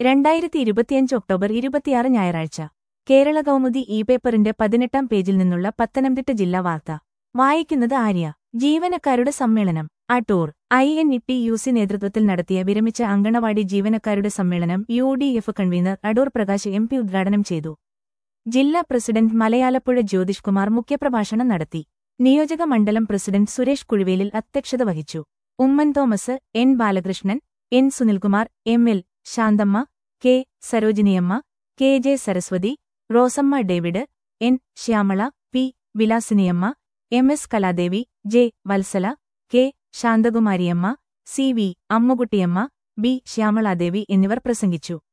രണ്ടായിരത്തി ഇരുപത്തിയഞ്ച് ഒക്ടോബർ ഇരുപത്തിയാറ് ഞായറാഴ്ച കേരള കൗമുദി ഇ പേപ്പറിന്റെ പതിനെട്ടാം പേജിൽ നിന്നുള്ള പത്തനംതിട്ട ജില്ലാ വാർത്ത വായിക്കുന്നത് ആര്യ ജീവനക്കാരുടെ സമ്മേളനം Adoor I N T U C സി നേതൃത്വത്തിൽ നടത്തിയ വിരമിച്ച അങ്കണവാടി ജീവനക്കാരുടെ സമ്മേളനം U D F convenor Adoor Prakash M P ഉദ്ഘാടനം ചെയ്തു ജില്ലാ പ്രസിഡന്റ് മലയാലപ്പുഴ ജ്യോതിഷ് കുമാർ മുഖ്യപ്രഭാഷണം നടത്തി നിയോജക മണ്ഡലം പ്രസിഡന്റ് സുരേഷ് കുഴുവേലിൽ അധ്യക്ഷത വഹിച്ചു Oommen Thomas N Balakrishnan N Sunilkumar M L Shanthamma K Sarojiniyamma K J Saraswathi Rosamma David N Shyamala P Vilasiniyamma M S Kaladevi J Vatsala K Shanthakumariyamma C V Ammukuttiyamma B Shyamaladevi എന്നിവർ പ്രസംഗിച്ചു